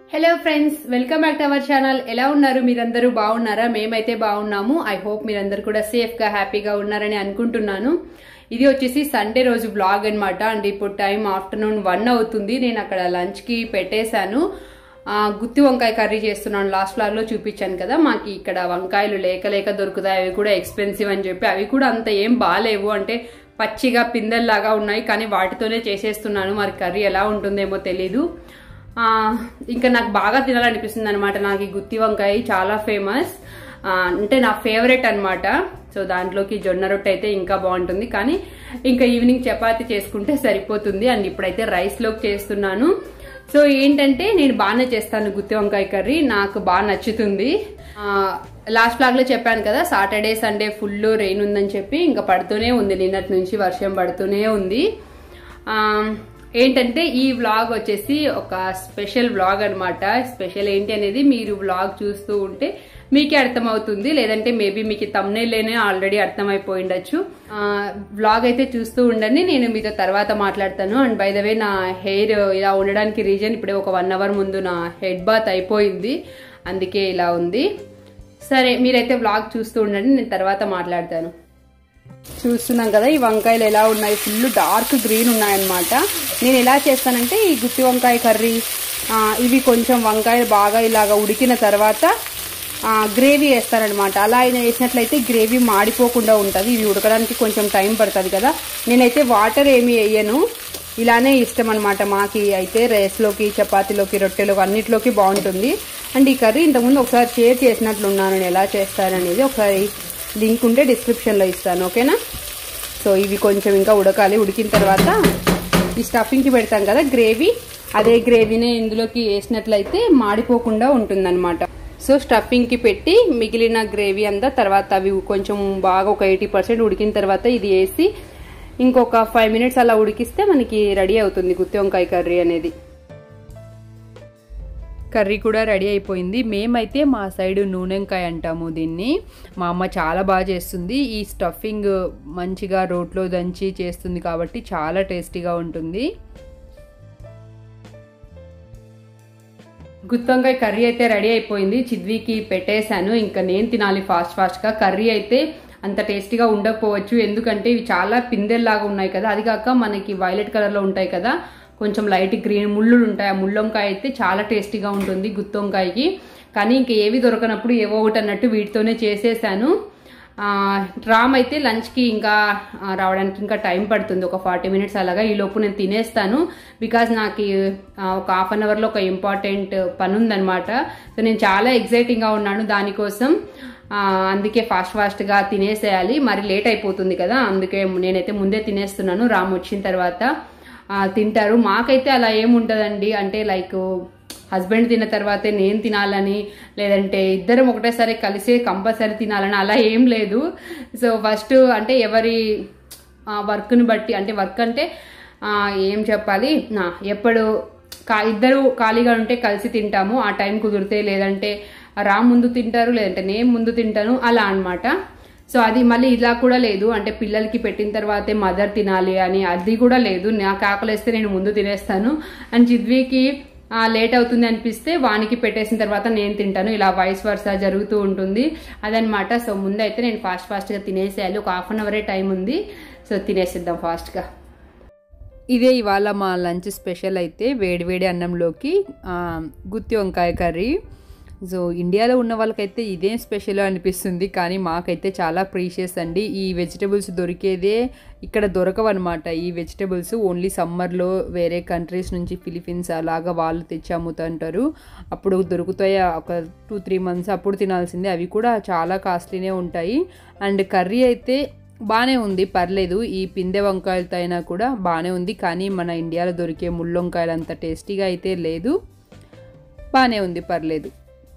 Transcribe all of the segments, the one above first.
Hello friends welcome back to our channel ఎలా ఉన్నారు మీరందరూ బాగున్నారా మేమైతే బాగున్నాము ఐ హోప్ మీరందరూ కూడా సేఫ్ గా హ్యాపీగా ఉన్నారని అనుకుంటున్నాను ఇది వచ్చేసి సండే రోజు బ్లాగ్ అన్నమాట అండ్ ఇప్పుడు టైం ఆఫ్టర్నూన్ వన్ అవుతుంది నేను అక్కడ లంచ్ కి పెట్టేశాను ఆ, గుత్తి వంకాయ కర్రీ చేస్తున్నాను లాస్ట్ ఫ్లాగ్ లో చూపించాను కదా మాకు ఇక్కడ వంకాయలు లేక లేక దొరుకుతాయి అవి కూడా ఎక్స్పెన్సివ్ అని చెప్పి అవి కూడా అంత ఏం బాగాలేవు అంటే పచ్చిగా పిందెల్లాగా ఉన్నాయి కానీ వాటితోనే చేసేస్తున్నాను మరి కర్రీ ఎలా ఉంటుందేమో తెలీదు ఆ, ఇంకా నాకు బాగా తినాలనిపిస్తుంది అనమాట నాకు ఈ గుత్తి వంకాయ చాలా ఫేమస్ అంటే నా ఫేవరెట్ అన్నమాట సో దాంట్లోకి జొన్న రొట్టె అయితే ఇంకా బాగుంటుంది కానీ ఇంకా ఈవినింగ్ చపాతి చేసుకుంటే సరిపోతుంది అండ్ ఇప్పుడైతే రైస్ లోకి చేస్తున్నాను సో ఏంటంటే నేను బాగానే చేస్తాను గుత్తి వంకాయ కర్రీ నాకు బాగా నచ్చుతుంది లాస్ట్ ఫ్లాగ్ లో చెప్పాను కదా సాటర్డే సండే ఫుల్ రెయిన్ ఉందని చెప్పి ఇంకా పడుతూనే ఉంది నిన్నటి నుంచి వర్షం పడుతూనే ఉంది ఆ, ఏంటంటే ఈ వ్లాగ్ వచ్చేసి ఒక స్పెషల్ వ్లాగ్ అన్నమాట స్పెషల్ ఏంటి అనేది మీరు వ్లాగ్ చూస్తూ ఉంటే మీకే అర్థమవుతుంది లేదంటే మేబీ మీకు తమ్నేల్లోనే ఆల్రెడీ అర్థమైపోయి ఉండొచ్చు వ్లాగ్ అయితే చూస్తూ ఉండండి నేను మీతో తర్వాత మాట్లాడతాను అండ్ బై ద వే నా హెయిర్ ఇలా ఉండడానికి రీజన్ ఇప్పుడే ఒక వన్ అవర్ ముందు నా హెడ్ బాత్ అయిపోయింది అందుకే ఇలా ఉంది సరే మీరైతే వ్లాగ్ చూస్తూ ఉండండి నేను తర్వాత మాట్లాడతాను చూస్తున్నాం కదా ఈ వంకాయలు ఎలా ఉన్నాయి ఫుల్ డార్క్ గ్రీన్ ఉన్నాయన్నమాట నేను ఎలా చేస్తానంటే ఈ గుత్తి వంకాయ కర్రీ ఆ, ఇవి కొంచెం వంకాయలు బాగా ఇలాగ ఉడికిన తర్వాత ఆ, గ్రేవీ వేస్తానమాట అలా అయినా వేసినట్లయితే గ్రేవీ మాడిపోకుండా ఉంటుంది ఇవి ఉడకడానికి కొంచెం టైం పడుతుంది కదా నేనైతే వాటర్ ఏమి వేయను ఇలానే ఇష్టం అనమాట మాకి అయితే రైస్లోకి చపాతీలోకి రొట్టెలోకి అన్నిట్లోకి బాగుంటుంది అండ్ ఈ కర్రీ ఇంతకుముందు ఒకసారి షేర్ చేసినట్లున్నాను నేను ఎలా చేస్తాననేది ఒకసారి లింక్ ఉంటే డిస్క్రిప్షన్లో ఇస్తాను ఓకేనా సో ఇవి కొంచెం ఇంకా ఉడకాలి ఉడికిన తర్వాత ఈ స్టఫింగ్కి పెడతాం కదా గ్రేవీ అదే గ్రేవీని ఇందులోకి వేసినట్లయితే మాడిపోకుండా ఉంటుందన్నమాట సో స్టఫింగ్కి పెట్టి మిగిలిన గ్రేవీ అంతా తర్వాత అవి కొంచెం బాగా ఒక ఎయిటీ పర్సెంట్ ఉడికిన తర్వాత ఇది వేసి ఇంకొక ఫైవ్ మినిట్స్ అలా ఉడికిస్తే మనకి రెడీ అవుతుంది గుత్తి వంకాయ కర్రీ అనేది కర్రీ కూడా రెడీ అయిపోయింది మేమైతే మా సైడ్ నూనెంకాయ అంటాము దీన్ని మా అమ్మ చాలా బాగా చేస్తుంది ఈ స్టఫింగ్ మంచిగా రోట్లో దంచి చేస్తుంది కాబట్టి చాలా టేస్టీగా ఉంటుంది గుత్తొంకాయ కర్రీ అయితే రెడీ అయిపోయింది చిద్వికి పెట్టేశాను ఇంకా నేను తినాలి ఫాస్ట్ ఫాస్ట్గా కర్రీ అయితే అంత టేస్టీగా ఉండకపోవచ్చు ఎందుకంటే ఇవి చాలా పిందెల్లాగా ఉన్నాయి కదా అది కాక మనకి వైలెట్ కలర్లో ఉంటాయి కదా కొంచెం లైట్ గ్రీన్ ముళ్ళులు ఉంటాయి ఆ ముళ్ళొంకాయ అయితే చాలా టేస్టీగా ఉంటుంది గుత్తొంకాయకి కానీ ఇంక ఏవి దొరకనప్పుడు ఏవో ఒకటి అన్నట్టు వీటితోనే చేసేసాను ఆ, రామ్ అయితే లంచ్కి ఇంకా ఆ, రావడానికి ఇంకా టైం పడుతుంది ఒక ఫార్టీ మినిట్స్ అలాగా ఈ లోపు నేను తినేస్తాను బికాజ్ నాకు ఆ, ఒక హాఫ్ అన్ అవర్లో ఒక ఇంపార్టెంట్ పని ఉందన్నమాట సో నేను చాలా ఎగ్జైటింగ్గా ఉన్నాను దానికోసం ఆ, అందుకే ఫాస్ట్ ఫాస్ట్గా తినేసేయాలి మరి లేట్ అయిపోతుంది కదా అందుకే నేనైతే ముందే తినేస్తున్నాను రామ్ వచ్చిన తర్వాత ఆ, తింటారు మాకైతే అలా ఏముంటదండి అంటే లైక్ హస్బెండ్ తిన్న తర్వాతే నేను తినాలని లేదంటే ఇద్దరం ఒకటేసారి కలిసి కంపల్సరీ తినాలని అలా ఏం లేదు సో ఫస్ట్ అంటే ఎవరి వర్క్ని బట్టి అంటే వర్క్ అంటే ఆ, ఏం చెప్పాలి నా ఎప్పుడు కా ఇద్దరు ఖాళీగా ఉంటే కలిసి తింటాము ఆ టైం కుదిరితే లేదంటే రామ్ ముందు తింటారు లేదంటే నేను ముందు తింటాను అలా అన్నమాట సో అది మళ్ళీ ఇలా కూడా లేదు అంటే పిల్లలకి పెట్టిన తర్వాతే మదర్ తినాలి అని అది కూడా లేదు నాకు ఆకలిస్తే నేను ముందు తినేస్తాను అండ్ చిద్వికి లేట్ అవుతుంది అనిపిస్తే వానికి పెట్టేసిన తర్వాత నేను తింటాను ఇలా వైస్ వర్సా జరుగుతూ ఉంటుంది అదనమాట సో ముందైతే నేను ఫాస్ట్ ఫాస్ట్గా తినేసేయాలి ఒక హాఫ్ అన్ అవరే టైం ఉంది సో తినేసిద్దాం ఫాస్ట్గా ఇదే ఇవాళ మా లంచ్ స్పెషల్ అయితే వేడివేడి అన్నంలోకి ఆ, గుత్తి వంకాయ కర్రీ సో ఇండియాలో ఉన్న వాళ్ళకైతే ఇదేం స్పెషల్ అనిపిస్తుంది కానీ మాకైతే చాలా ప్రీషియస్ అండి ఈ వెజిటబుల్స్ దొరికేదే ఇక్కడ దొరకవన్నమాట ఈ వెజిటబుల్స్ ఓన్లీ సమ్మర్లో వేరే కంట్రీస్ నుంచి ఫిలిపీన్స్ అలాగా వాళ్ళు తెచ్చి అమ్ముతుంటారు అప్పుడు దొరుకుతాయి ఒక టూ త్రీ మంత్స్ అప్పుడు తినాల్సిందే అవి కూడా చాలా కాస్ట్లీనే ఉంటాయి అండ్ కర్రీ అయితే బాగానే ఉంది పర్లేదు ఈ పిందె వంకాయలతో అయినా కూడా బాగానే ఉంది కానీ మన ఇండియాలో దొరికే ముళ్ళొంకాయలు అంత టేస్టీగా అయితే లేదు బాగానే ఉంది పర్లేదు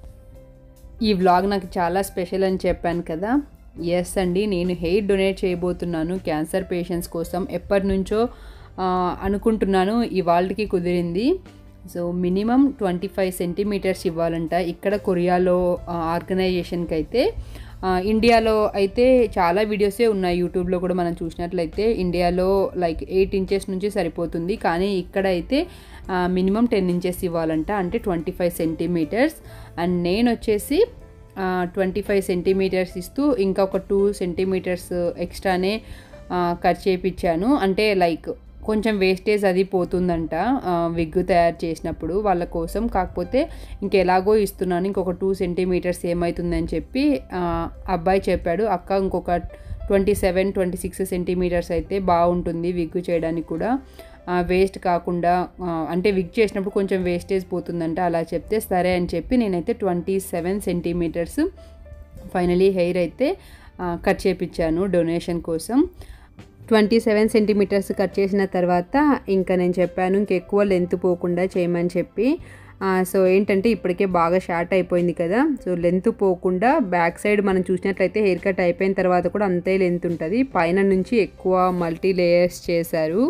ఈ వ్లాగ్ నాకు చాలా స్పెషల్ అని చెప్పాను కదా ఎస్ అండి నేను హెయిర్ డొనేట్ చేయబోతున్నాను క్యాన్సర్ పేషెంట్స్ కోసం ఎప్పటి నుంచో ఆ, అనుకుంటున్నాను ఇవాళకి కుదిరింది so minimum twenty five centimetres ఇవ్వాలంట ఇక్కడ కొరియాలో ఆర్గనైజేషన్కి అయితే ఆ, ఇండియాలో అయితే చాలా వీడియోసే ఉన్నాయి యూట్యూబ్లో కూడా మనం చూసినట్లయితే ఇండియాలో లైక్ ఎయిట్ ఇంచెస్ నుంచి సరిపోతుంది కానీ ఇక్కడ అయితే మినిమం టెన్ ఇంచెస్ ఇవ్వాలంట అంటే ట్వంటీ ఫైవ్ సెంటీమీటర్స్ అండ్ నేను వచ్చేసి ట్వంటీ ఫైవ్ సెంటీమీటర్స్ ఇస్తూ ఇంకా ఒక టూ సెంటీమీటర్స్ ఎక్స్ట్రానే ఆ, కట్ చేయించాను అంటే లైక్ కొంచెం వేస్టేజ్ అది పోతుందంట ఆ, విగ్ తయారు చేసినప్పుడు వాళ్ళ కోసం కాకపోతే ఇంకెలాగో ఇస్తున్నాను ఇంకొక టూ సెంటీమీటర్స్ ఏమవుతుందని చెప్పి ఆ, అబ్బాయి చెప్పాడు అక్క ఇంకొక twenty seven twenty six centimetres అయితే బాగుంటుంది విగ్ చేయడానికి కూడా వేస్ట్ కాకుండా ఆ, అంటే విగ్ చేసినప్పుడు కొంచెం వేస్టేజ్ పోతుందంట అలా చెప్తే సరే అని చెప్పి నేనైతే twenty seven centimetres finally hair అయితే ఆ, కట్ చేపించాను డొనేషన్ కోసం ట్వంటీ సెవెన్ సెంటీమీటర్స్ కట్ చేసిన తర్వాత ఇంకా నేను చెప్పాను ఇంకెక్కువ లెంత్ పోకుండా చేయమని చెప్పి ఆ, సో ఏంటంటే ఇప్పటికే బాగా షార్ట్ అయిపోయింది కదా సో లెంత్ పోకుండా బ్యాక్ సైడ్ మనం చూసినట్లయితే హెయిర్ కట్ అయిపోయిన తర్వాత కూడా అంతే లెంత్ ఉంటుంది పైన నుంచి ఎక్కువ మల్టీ లేయర్స్ చేశారు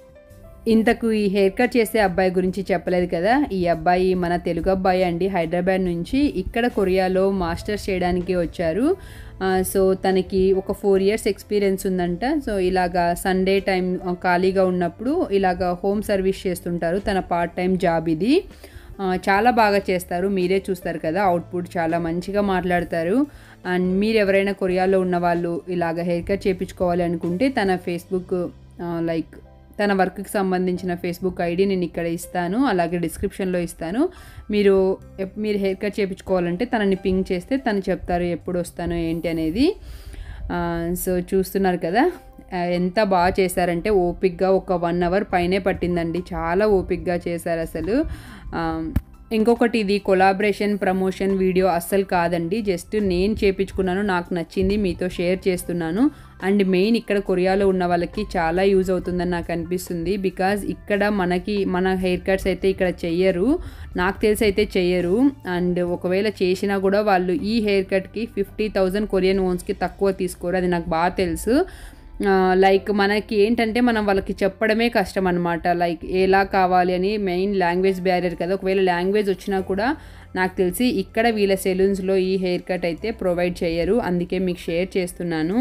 ఇంతకు ఈ హెయిర్ కట్ చేసే అబ్బాయి గురించి చెప్పలేదు కదా ఈ అబ్బాయి మన తెలుగు అబ్బాయి అండి హైదరాబాద్ నుంచి ఇక్కడ కొరియాలో మాస్టర్స్ చేయడానికి వచ్చారు ఆ, సో తనకి ఒక ఫోర్ ఇయర్స్ ఎక్స్పీరియన్స్ ఉందంట సో ఇలాగా సండే టైం ఆ, ఖాళీగా ఉన్నప్పుడు ఇలాగా హోమ్ సర్వీస్ చేస్తుంటారు తన పార్ట్ టైం జాబ్ ఇది ఆ, చాలా బాగా చేస్తారు మీరే చూస్తారు కదా అవుట్పుట్ చాలా మంచిగా మాట్లాడతారు అండ్ మీరు ఎవరైనా కొరియాలో ఉన్న వాళ్ళు ఇలాగ హెయిర్ కట్ చేయించుకోవాలి అనుకుంటే తన ఫేస్బుక్ లైక్ తన వర్క్కి సంబంధించిన ఫేస్బుక్ ఐడి నేను ఇక్కడ ఇస్తాను అలాగే డిస్క్రిప్షన్లో ఇస్తాను మీరు ఎప్- మీరు హెయిర్ కట్ చేయించుకోవాలంటే తనని పింక్ చేస్తే తను చెప్తారు ఎప్పుడు వస్తాను ఏంటి అనేది ఆ, సో చూస్తున్నారు కదా ఆ, ఎంత బాగా చేశారంటే ఓపిక్గా ఒక వన్ అవర్ పైనే పట్టిందండి చాలా ఓపిక్గా చేశారు అసలు ఆ, ఇంకొకటి ఇది కొలాబరేషన్ ప్రమోషన్ వీడియో అస్సలు కాదండి జస్ట్ నేను చేపించుకున్నాను నాకు నచ్చింది మీతో షేర్ చేస్తున్నాను అండ్ మెయిన్ ఇక్కడ కొరియాలో ఉన్న వాళ్ళకి చాలా యూజ్ అవుతుందని నాకు అనిపిస్తుంది బికాజ్ ఇక్కడ మనకి మన హెయిర్ కట్స్ అయితే ఇక్కడ చెయ్యరు నాకు తెలిసి అయితే చెయ్యరు అండ్ ఒకవేళ చేసినా కూడా వాళ్ళు ఈ హెయిర్ కట్కి ఫిఫ్టీ థౌజండ్ కొరియన్ ఓన్స్కి తక్కువ తీసుకోరు అది నాకు బాగా తెలుసు ఆ, లైక్ మనకి ఏంటంటే మనం వాళ్ళకి చెప్పడమే కష్టం అనమాట లైక్ ఎలా కావాలి అని మెయిన్ లాంగ్వేజ్ బ్యారియర్ కదా ఒకవేళ లాంగ్వేజ్ వచ్చినా కూడా నాకు తెలిసి ఇక్కడ వీళ్ళ సెలూన్స్లో ఈ హెయిర్ కట్ అయితే ప్రొవైడ్ చేయరు అందుకే మీకు షేర్ చేస్తున్నాను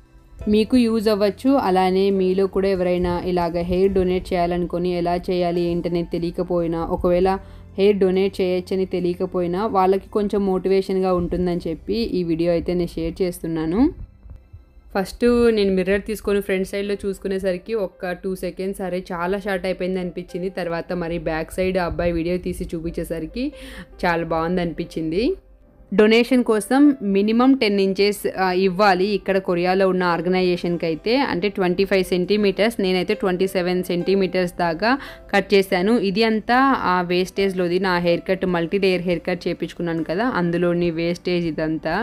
మీకు యూజ్ అవ్వచ్చు అలానే మీలో కూడా ఎవరైనా ఇలాగ హెయిర్ డొనేట్ చేయాలనుకొని ఎలా చేయాలి ఏంటనేది తెలియకపోయినా ఒకవేళ హెయిర్ డొనేట్ చేయొచ్చని తెలియకపోయినా వాళ్ళకి కొంచెం మోటివేషన్గా ఉంటుందని చెప్పి ఈ వీడియో అయితే నేను షేర్ చేస్తున్నాను ఫస్ట్ నేను మిర్రర్ తీసుకొని ఫ్రంట్ సైడ్లో చూసుకునేసరికి ఒక టూ సెకండ్స్ అరే చాలా షార్ట్ అయిపోయింది అనిపించింది తర్వాత మరి బ్యాక్ సైడ్ అబ్బాయి వీడియో తీసి చూపించేసరికి చాలా బాగుంది అనిపించింది డొనేషన్ కోసం మినిమం టెన్ ఇంచెస్ ఇవ్వాలి ఇక్కడ కొరియాలో ఉన్న ఆర్గనైజేషన్కి అయితే అంటే ట్వంటీ ఫైవ్ సెంటీమీటర్స్ నేనైతే ట్వంటీ సెవెన్ సెంటీమీటర్స్ దాకా కట్ చేశాను ఇది అంతా ఆ వేస్టేజ్లోది నా hair cut multi layer hair cut చేయించుకున్నాను కదా అందులోని వేస్టేజ్ ఇదంతా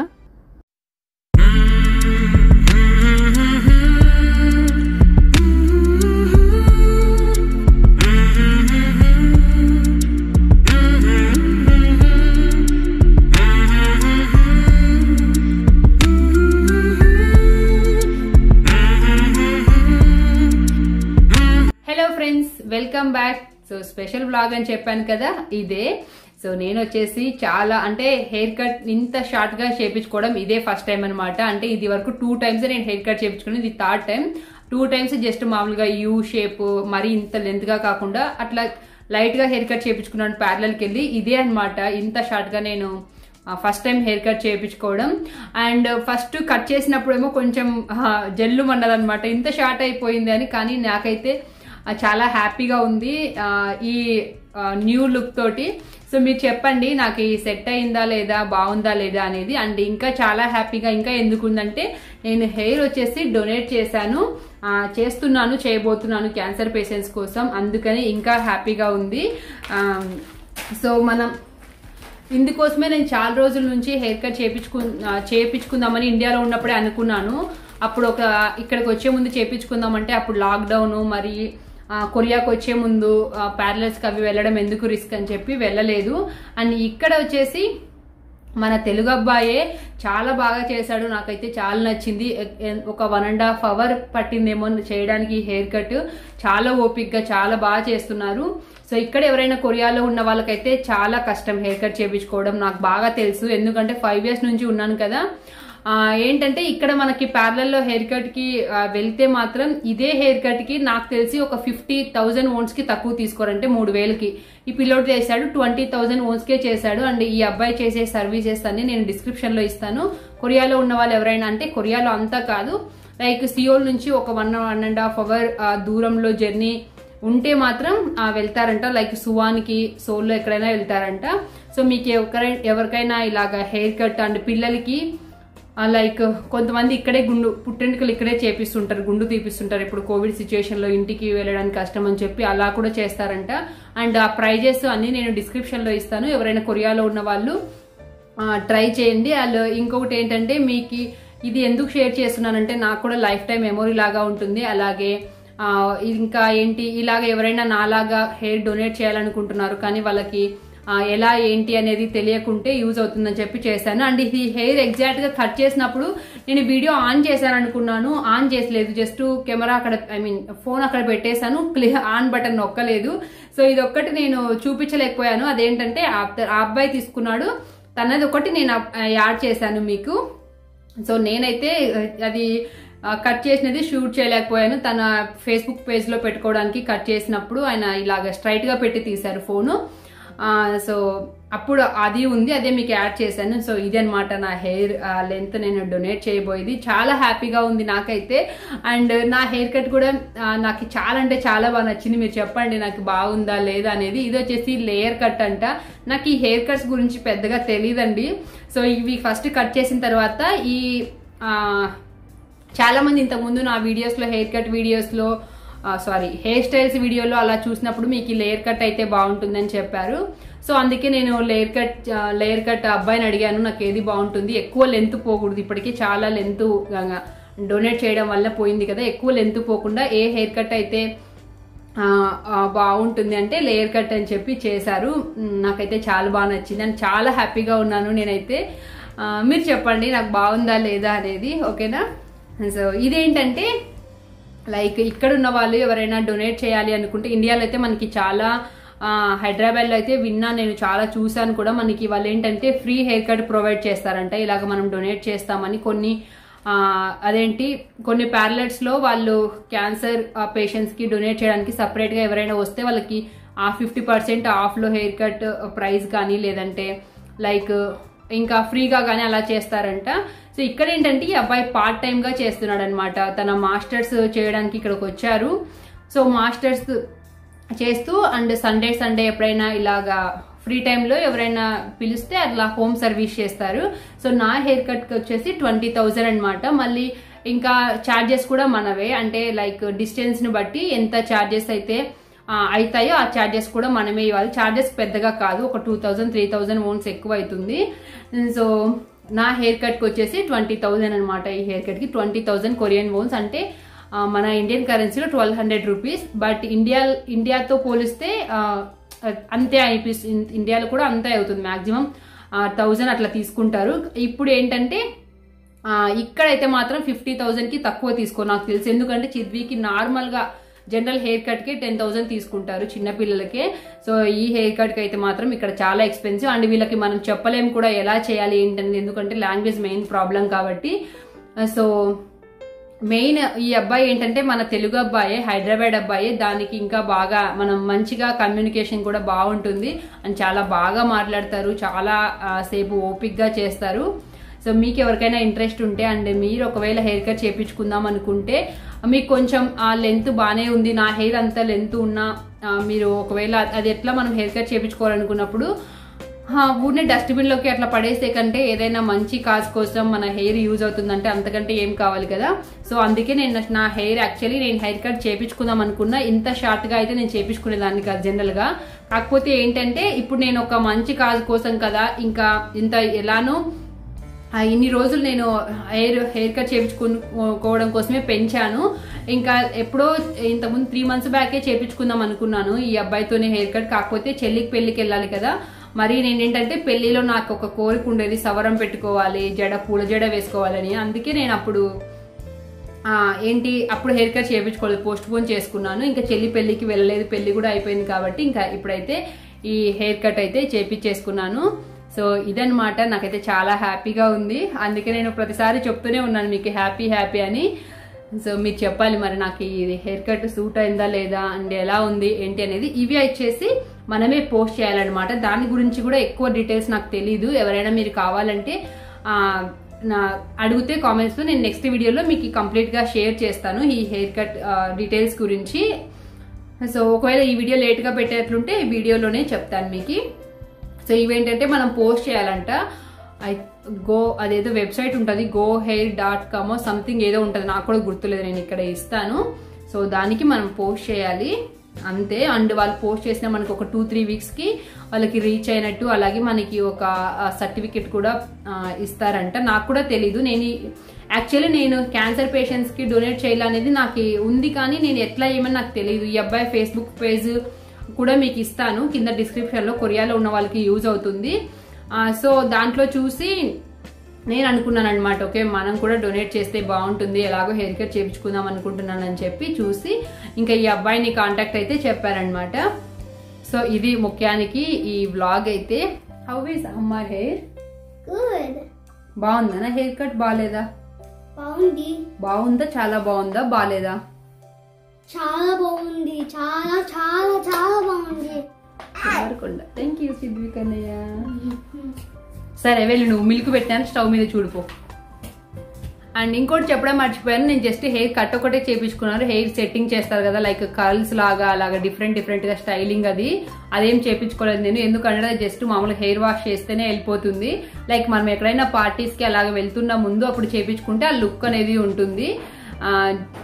hello friends welcome back so special blog అని చెప్పాను కదా ఇదే సో నేను వచ్చేసి చాలా అంటే హెయిర్ కట్ ఇంత షార్ట్ గా చేపించుకోవడం ఇదే ఫస్ట్ టైం అనమాట అంటే ఇది వరకు టూ టైమ్స్ నేను హెయిర్ కట్ చేపించుకున్నాను ఇది third time two times just మామూలుగా యూ షేప్ మరి ఇంత లెంత్ గా కాకుండా అట్లా లైట్ గా హెయిర్ కట్ చేపించుకున్నాను ప్యారలల్కి వెళ్ళి ఇదే అనమాట ఇంత షార్ట్ గా నేను ఫస్ట్ టైం హెయిర్ కట్ చేయించుకోవడం అండ్ ఫస్ట్ కట్ చేసినప్పుడేమో కొంచెం జల్లు అనమాట ఇంత షార్ట్ అయిపోయింది అని కానీ నాకైతే ఆ, చాలా హ్యాపీగా ఉంది ఆ, ఈ న్యూ లుక్ తోటి సో మీరు చెప్పండి నాకు ఈ సెట్ అయిందా లేదా బాగుందా లేదా అనేది అండ్ ఇంకా చాలా హ్యాపీగా ఇంకా ఎందుకు ఉందంటే నేను హెయిర్ వచ్చేసి డొనేట్ చేశాను ఆ, చేస్తున్నాను చేయబోతున్నాను క్యాన్సర్ పేషెంట్స్ కోసం అందుకని ఇంకా హ్యాపీగా ఉంది ఆ, సో మనం ఇందుకోసమే నేను చాలా రోజుల నుంచి హెయిర్ కట్ చేపించుకు ఆ, చేపించుకుందామని ఇండియాలో ఉన్నప్పుడే అనుకున్నాను అప్పుడు ఒక ఇక్కడికి వచ్చే ముందు చేపించుకుందామంటే అప్పుడు లాక్డౌన్ మరి ఆ, కొరియాకి వచ్చే ముందు ప్యారలర్స్కి అవి వెళ్ళడం ఎందుకు రిస్క్ అని చెప్పి వెళ్ళలేదు అండ్ ఇక్కడ వచ్చేసి మన తెలుగు అబ్బాయే చాలా బాగా చేశాడు నాకైతే చాలా నచ్చింది ఎ- ఎ- ఒక వన్ అండ్ హాఫ్ అవర్ పట్టిందేమో చేయడానికి హెయిర్ కట్ చాలా ఓపిక్గా చాలా బాగా చేస్తున్నారు సో ఇక్కడ ఎవరైనా కొరియాలో ఉన్న వాళ్ళకైతే చాలా కష్టం హెయిర్ కట్ చేయించుకోవడం నాకు బాగా తెలుసు ఎందుకంటే ఫైవ్ ఇయర్స్ నుంచి ఉన్నాను కదా ఆ, ఏంటంటే ఇక్కడ మనకి ప్యారలల్లో హెయిర్ కట్ కి ఆ, వెళ్తే మాత్రం ఇదే హెయిర్ కట్ కి నాకు తెలిసి ఒక ఫిఫ్టీ థౌసండ్ ఓన్స్ కి తక్కువ తీసుకోరంటే మూడు వేలకి ఈ పిల్లోడ్ చేశాడు ట్వంటీ థౌసండ్ ఓన్స్ కే చేశాడు అండ్ ఈ అబ్బాయి చేసే సర్వీసెస్ అన్ని నేను డిస్క్రిప్షన్ లో ఇస్తాను కొరియాలో ఉన్న వాళ్ళు ఎవరైనా అంటే కొరియాలో అంతా కాదు లైక్ సియోల్ నుంచి ఒక one one and half hour దూరంలో జర్నీ ఉంటే మాత్రం ఆ, వెళ్తారంట లైక్ సువానికి సోల్లో ఎక్కడైనా వెళ్తారంట సో మీకు ఎవరికై ఎవరికైనా ఇలాగ హెయిర్ కట్ అండ్ పిల్లలకి లైక్ కొంతమంది ఇక్కడే గుండు పుట్టెంటుకలు ఇక్కడే చేపిస్తుంటారు గుండు తీపిస్తుంటారు ఇప్పుడు కోవిడ్ సిచ్యువేషన్ లో ఇంటికి వెళ్ళడానికి కష్టం అని చెప్పి అలా కూడా చేస్తారంట అండ్ ఆ ప్రైజెస్ అన్ని నేను డిస్క్రిప్షన్ లో ఇస్తాను ఎవరైనా కొరియాలో ఉన్న వాళ్ళు ట్రై చేయండి అండ్ ఇంకొకటి ఏంటంటే మీకు ఇది ఎందుకు షేర్ చేస్తున్నానంటే నాకు కూడా లైఫ్ టైం మెమొరీ లాగా ఉంటుంది అలాగే ఆ, ఇంకా ఏంటి ఇలాగ ఎవరైనా నాలాగా హెయిర్ డొనేట్ చేయాలనుకుంటున్నారు కానీ వాళ్ళకి ఆ, ఎలా ఏంటి అనేది తెలియకుంటే యూజ్ అవుతుందని చెప్పి చేశాను అండ్ ఇది హెయిర్ ఎగ్జాక్ట్ గా కట్ చేసినప్పుడు నేను వీడియో ఆన్ చేశాను అనుకున్నాను ఆన్ చేసలేదు జస్ట్ కెమెరా అక్కడ ఐ మీన్ ఫోన్ అక్కడ పెట్టేశాను క్లియర్ ఆన్ బటన్ నొక్కలేదు సో ఇది ఒక్కటి నేను చూపించలేకపోయాను అదేంటంటే ఆ ఆ అబ్బాయి తీసుకున్నాడు తనది ఒకటి నేను ఆ, యాడ్ చేశాను మీకు సో నేనైతే అది ఆ, కట్ చేసినది షూట్ చేయలేకపోయాను తన ఫేస్బుక్ పేజ్ లో పెట్టుకోవడానికి కట్ చేసినప్పుడు ఆయన ఇలాగ స్ట్రైట్ గా పెట్టి తీశారు ఫోను ఆ, సో అప్పుడు అది ఉంది అదే మీకు యాడ్ చేశాను సో ఇది అనమాట నా హెయిర్ లెంత్ నేను డొనేట్ చేయబోయేది చాలా హ్యాపీగా ఉంది నాకైతే అండ్ నా హెయిర్ కట్ కూడా ఆ, నాకు చాలా అంటే చాలా బాగా నచ్చింది మీరు చెప్పండి నాకు బాగుందా లేదా అనేది ఇది వచ్చేసి లేయర్ కట్ అంట నాకు ఈ హెయిర్ కట్స్ గురించి పెద్దగా తెలియదండి సో ఇవి ఫస్ట్ కట్ చేసిన తర్వాత ఈ ఆ, చాలా మంది ఇంతకుముందు నా వీడియోస్లో హెయిర్ కట్ వీడియోస్లో సారీ హెయిర్ స్టైల్స్ వీడియోలో అలా చూసినప్పుడు మీకు ఈ లేయర్ కట్ అయితే బాగుంటుందని చెప్పారు సో అందుకే నేను లేయర్ కట్ లేయర్ కట్ అబ్బాయిని అడిగాను నాకు ఏది బాగుంటుంది ఎక్కువ లెంత్ పోకూడదు ఇప్పటికీ చాలా లెంత్ డొనేట్ చేయడం వల్ల పోయింది కదా ఎక్కువ లెంత్ పోకుండా ఏ హెయిర్ కట్ అయితే ఆ, ఆ, బాగుంటుంది అంటే లేయర్ కట్ అని చెప్పి చేశారు మ్, నాకైతే చాలా బాగా నచ్చింది అండ్ చాలా హ్యాపీగా ఉన్నాను నేనైతే ఆ, మీరు చెప్పండి నాకు బాగుందా లేదా అనేది ఓకేనా సో ఇదేంటంటే లైక్ ఇక్కడ ఉన్న వాళ్ళు ఎవరైనా డొనేట్ చేయాలి అనుకుంటే ఇండియాలో అయితే మనకి చాలా ఆ, హైదరాబాద్లో అయితే విన్నా నేను చాలా చూశాను కూడా మనకి వాళ్ళు ఏంటంటే ఫ్రీ హెయిర్ కట్ ప్రొవైడ్ చేస్తారంట ఇలాగ మనం డొనేట్ చేస్తామని కొన్ని ఆ, అదేంటి కొన్ని ప్యారలెట్స్ లో వాళ్ళు క్యాన్సర్ పేషెంట్స్ కి డొనేట్ చేయడానికి సపరేట్ గా ఎవరైనా వస్తే వాళ్ళకి ఆ ఫిఫ్టీ పర్సెంట్ ఆఫ్ లో హెయిర్ కట్ ప్రైస్ కానీ లేదంటే లైక్ ఇంకా ఫ్రీగా కానీ అలా చేస్తారంట సో ఇక్కడ ఏంటంటే ఈ అబ్బాయి పార్ట్ టైం గా చేస్తున్నాడు అనమాట తన మాస్టర్స్ చేయడానికి ఇక్కడికి వచ్చారు సో మాస్టర్స్ చేస్తూ అండ్ సండే సండే ఎప్పుడైనా ఇలాగా ఫ్రీ టైంలో ఎవరైనా పిలిస్తే అట్లా హోమ్ సర్వీస్ చేస్తారు సో నా హెయిర్ కట్కి వచ్చేసి ట్వంటీ థౌజండ్ అనమాట మళ్ళీ ఇంకా ఛార్జెస్ కూడా మనవే అంటే లైక్ డిస్టెన్స్ ని బట్టి ఎంత ఛార్జెస్ అయితే ఆ, అవుతాయో ఆ ఛార్జెస్ కూడా మనమే ఇవ్వాలి ఛార్జెస్ పెద్దగా కాదు ఒక two thousand three thousand wons ఎక్కువ అవుతుంది సో నా హెయిర్ కట్కి వచ్చేసి ట్వంటీ థౌజండ్ అనమాట ఈ హెయిర్ కట్కి ట్వంటీ థౌజండ్ కొరియన్ ఓన్స్ అంటే ఆ, మన ఇండియన్ కరెన్సీలో twelve hundred rupees but India ఇండియాతో పోలిస్తే ఆ, అంతే అయిపోయి ఇండియాలో కూడా అంతే అవుతుంది మాక్సిమం థౌజండ్ అట్లా తీసుకుంటారు ఇప్పుడు ఏంటంటే ఆ, ఇక్కడైతే మాత్రం ఫిఫ్టీ థౌజండ్ కి తక్కువ తీసుకో నాకు తెలుసు ఎందుకంటే చిద్వికి నార్మల్ గా జనరల్ హెయిర్ కట్ కి టెన్ థౌసండ్ తీసుకుంటారు చిన్న పిల్లలకే సో ఈ హెయిర్ కట్ కి అయితే మాత్రం ఇక్కడ చాలా ఎక్స్పెన్సివ్ అండ్ వీళ్ళకి మనం చెప్పలేం కూడా ఎలా చేయాలి ఏంటనేది ఎందుకంటే లాంగ్వేజ్ మెయిన్ ప్రాబ్లం కాబట్టి సో మెయిన్ ఈ అబ్బాయి ఏంటంటే మన తెలుగు అబ్బాయే హైదరాబాద్ అబ్బాయే దానికి ఇంకా బాగా మనం మంచిగా కమ్యూనికేషన్ కూడా బాగుంటుంది అండ్ చాలా బాగా మాట్లాడతారు చాలా ఆ, సేపు ఓపిక్ గా చేస్తారు సో మీకు ఎవరికైనా ఇంట్రెస్ట్ ఉంటే అండ్ మీరు ఒకవేళ హెయిర్ కట్ చేయించుకుందాం అనుకుంటే మీకు కొంచెం ఆ లెంత్ బాగానే ఉంది నా హెయిర్ అంత లెంత్ ఉన్నా ఆ, మీరు ఒకవేళ అది ఎట్లా మనం హెయిర్ కట్ చేయించుకోవాలనుకున్నప్పుడు ఆ, ఊరినే డస్ట్బిన్ లోకి అట్లా పడేసే కంటే ఏదైనా మంచి కాజ్ కోసం మన హెయిర్ యూజ్ అవుతుందంటే అంతకంటే ఏం కావాలి కదా సో అందుకే నేను నా హెయిర్ యాక్చువల్లీ నేను హెయిర్ కట్ చేపించుకుందాం అనుకున్నా ఇంత షార్ట్ గా అయితే నేను చేపించుకునేదాన్ని కాదు జనరల్ గా కాకపోతే ఏంటంటే ఇప్పుడు నేను ఒక మంచి కాజ్ కోసం కదా ఇంకా ఇంత ఎలానో ఆ, ఇన్ని రోజులు నేను హెయిర్ హెయిర్ కట్ చేయించుకోవడం కోసమే పెంచాను ఇంకా ఎప్పుడో ఇంతకుముందు త్రీ మంత్స్ బ్యాకే చేపించుకుందాం అనుకున్నాను ఈ అబ్బాయితోనే హెయిర్ కట్ కాకపోతే చెల్లికి పెళ్లికి వెళ్ళాలి కదా మరి నేను ఏంటంటే పెళ్లిలో నాకు ఒక కోరిక ఉండేది సవరం పెట్టుకోవాలి జడ పూల జడ వేసుకోవాలని అందుకే నేను అప్పుడు ఆ, ఏంటి అప్పుడు హెయిర్ కట్ చేయించుకోలేదు పోస్ట్ పోన్ చేసుకున్నాను ఇంకా చెల్లి పెళ్లికి వెళ్ళలేదు పెళ్లి కూడా అయిపోయింది కాబట్టి ఇంకా ఇప్పుడైతే ఈ హెయిర్ కట్ అయితే చేపించేసుకున్నాను సో ఇదనమాట నాకైతే చాలా హ్యాపీగా ఉంది అందుకే నేను ప్రతిసారి చెప్తూనే ఉన్నాను మీకు హ్యాపీ హ్యాపీ అని సో మీరు చెప్పాలి మరి నాకు ఇది హెయిర్ కట్ సూట్ అయిందా లేదా అండ్ ఎలా ఉంది ఏంటి అనేది ఇవి వచ్చేసి మనమే పోస్ట్ చేయాలన్నమాట దాని గురించి కూడా ఎక్కువ డీటెయిల్స్ నాకు తెలీదు ఎవరైనా మీరు కావాలంటే ఆ, నా అడిగితే కామెంట్స్లో నేను నెక్స్ట్ వీడియోలో మీకు కంప్లీట్గా షేర్ చేస్తాను ఈ హెయిర్ కట్ డీటెయిల్స్ గురించి సో ఒకవేళ ఈ వీడియో లేట్గా పెట్టేట్లుంటే ఈ వీడియోలోనే చెప్తాను మీకు సో ఇవేంటంటే మనం పోస్ట్ చేయాలంట ఐ గో అదేదో వెబ్సైట్ ఉంటుంది go hair dot com something ఏదో ఉంటుంది నాకు కూడా గుర్తులేదు నేను ఇక్కడ ఇస్తాను సో దానికి మనం పోస్ట్ చేయాలి అంతే అండ్ వాళ్ళు పోస్ట్ చేసిన మనకి ఒక టూ త్రీ వీక్స్కి వాళ్ళకి రీచ్ అయినట్టు అలాగే మనకి ఒక సర్టిఫికెట్ కూడా ఆ, ఇస్తారంట నాకు కూడా తెలీదు నేను యాక్చువల్లీ నేను క్యాన్సర్ పేషెంట్స్కి డొనేట్ చేయాలనేది నాకు ఉంది కానీ నేను ఎట్లా ఏమని నాకు తెలియదు ఈ అబ్బాయి ఫేస్బుక్ పేజ్ కూడా మీకు ఇస్తాను కింద డిస్క్రిప్షన్లో కొరియాలో ఉన్న వాళ్ళకి యూజ్ అవుతుంది ఆ, సో దాంట్లో చూసి నేను అనుకున్నాను అనమాట ఓకే మనం కూడా డొనేట్ చేస్తే బాగుంటుంది ఎలాగో హెయిర్ కట్ చేయించుకుందాం అనుకుంటున్నాను అని చెప్పి చూసి ఇంకా ఈ అబ్బాయిని కాంటాక్ట్ అయితే చెప్పారనమాట సో ఇది ముఖ్యానికి ఈ వ్లాగ్ అయితే హౌ ఈస్ అమ్మ హెయిర్ Good. బాగుందా నా హెయిర్ కట్ బాగాలేదా బాగుంది బాగుందా చాలా బాగుందా బాగాలేదా చాలా బాగుంది చాలా చాలా చాలా బాగుంది జారకొండ థ్యాంక్ యూ సిద్వి కన్నయ్య సరే వెళ్ళి నువ్వు మిల్క్ పెట్టాను స్టవ్ మీద చూడిపో అండ్ ఇంకోటి చెప్పడం మర్చిపోయాను నేను జస్ట్ హెయిర్ కట్ ఒకటే చేపించుకున్నాను హెయిర్ సెట్టింగ్ చేస్తారు కదా లైక్ కర్ల్స్ లాగా అలాగా డిఫరెంట్ డిఫరెంట్ గా స్టైలింగ్ అది అదేం చేపించుకోలేదు నేను ఎందుకంటే జస్ట్ మామూలుగా హెయిర్ వాష్ చేస్తేనే వెళ్ళిపోతుంది లైక్ మనం ఎక్కడైనా పార్టీస్ కి అలాగ వెళ్తున్న ముందు అప్పుడు చేపించుకుంటే ఆ లుక్ అనేది ఉంటుంది ఆ,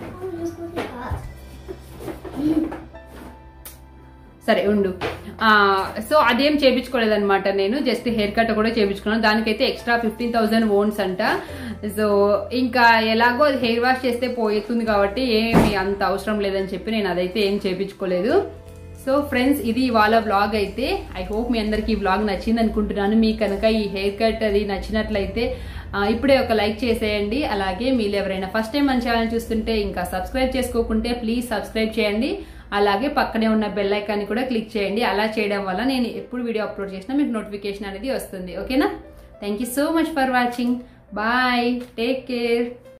సరే ఉండు ఆ, సో అదేం చేపించుకోలేదన్నమాట నేను జస్ట్ హెయిర్ కట్ కూడా చేపించుకున్నాను దానికైతే ఎక్స్ట్రా ఫిఫ్టీన్ థౌసండ్ ఓన్స్ అంట సో ఇంకా ఎలాగో అది హెయిర్ వాష్ చేస్తే పోతుంది కాబట్టి ఏమి అంత అవసరం లేదని చెప్పి నేను అదైతే ఏం చేపించుకోలేదు సో ఫ్రెండ్స్ ఇది ఇవాళ వ్లాగ్ అయితే ఐ హోప్ మీ అందరికి ఈ వ్లాగ్ నచ్చింది అనుకుంటున్నాను మీకు కనుక ఈ హెయిర్ కట్ అది నచ్చినట్లయితే ఆ, ఇప్పుడే ఒక లైక్ చేసేయండి అలాగే మీరు ఎవరైనా ఫస్ట్ టైం మన ఛానల్ చూస్తుంటే ఇంకా సబ్స్క్రైబ్ చేసుకోకుంటే ప్లీజ్ సబ్స్క్రైబ్ చేయండి అలాగే పక్కనే ఉన్న బెల్ ఐకాన్ని కూడా క్లిక్ చేయండి అలా చేయడం వల్ల నేను ఎప్పుడు వీడియో అప్లోడ్ చేసినా మీకు నోటిఫికేషన్ అనేది వస్తుంది ఓకేనా thank you so much for watching bye take care